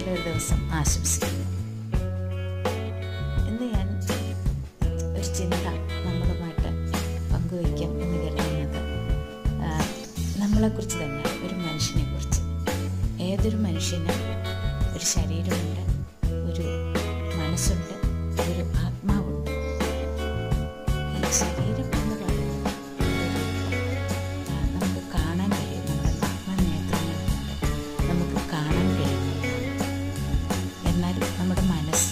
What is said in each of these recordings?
നല്ലൊരു ദിവസം ആശംസിക്കുന്നു ഇന്ന് ഞാൻ ഒരു ചിന്ത നമ്മളുമായിട്ട് പങ്കുവയ്ക്കാം എന്ന് കരുതുന്നത് ആ, നമ്മളെക്കുറിച്ച് തന്നെ ഒരു മനുഷ്യനെക്കുറിച്ച് ഏതൊരു മനുഷ്യനും ഒരു ശരീരമുണ്ട് ഒരു മനസ്സുണ്ട് ഒരു ആത്മാവുണ്ട് ഈ ശരീരം എന്ന് പറയുന്നത് ആ, നമുക്ക് കാണാൻ കഴിയും നമ്മുടെ ആത്മനേത്രങ്ങൾ കൊണ്ട് നമുക്ക് കാണാൻ കഴിയുന്നതാണ് എന്നാൽ നമ്മുടെ മനസ്സ്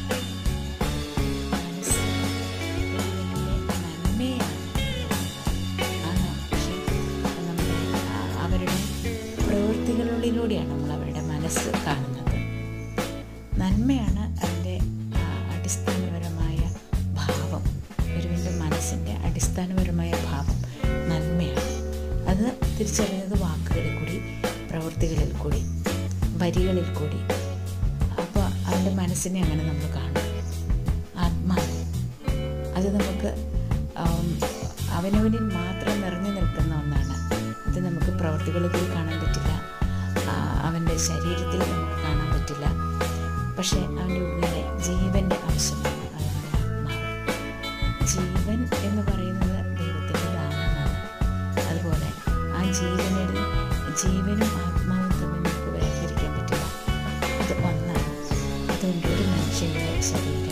മനസ്സ് ദൈവത്തിൻ്റെ നന്മയാണ് ആണ് പക്ഷേ നമ്മുടെ ആ, അവരുടെ പ്രവൃത്തികളിലൂടെയാണ് നമ്മൾ അവരുടെ മനസ്സ് കാണുന്നത് നന്മയാണ് അതിൻ്റെ ആ, അടിസ്ഥാനപരമായ ഭാവം ഒരുവിൻ്റെ മനസ്സിൻ്റെ അടിസ്ഥാനപരമായ ഭാവം നന്മയാണ് അത് തിരിച്ചറിയുന്നത് വാക്കുകളിൽ കൂടി പ്രവൃത്തികളിൽ കൂടി വരികളിൽ കൂടി അപ്പോൾ അവൻ്റെ മനസ്സിനെ അങ്ങനെ നമ്മൾ കാണും ആത്മാവ് അത് നമുക്ക് ആം, അവനവനിൽ മാത്രം നിറഞ്ഞു നിൽക്കുന്ന ഒന്നാണ് അത് നമുക്ക് പ്രവൃത്തികളിൽ കൂടി കാണാൻ പറ്റില്ല ആ, അവൻ്റെ ശരീരത്തിൽ നമുക്ക് കാണാൻ പറ്റില്ല പക്ഷേ അവൻ്റെ ഉള്ളിലെ ജീവൻ്റെ അംശമാണ് അവൻ്റെ ആത്മാവ് ജീവൻ എന്ന് പറയുന്നത് ദൈവത്തിൻ്റെ ദാനമാണ് അതുപോലെ ആ ജീവനിൽ ജീവനും ആത്മാവും തമ്മിൽ നമുക്ക് വേർതിരിക്കാൻ പറ്റില്ല അത് ഒന്നാണ് അതുകൊണ്ട് ഒരു മനുഷ്യൻ്റെ ശരീരം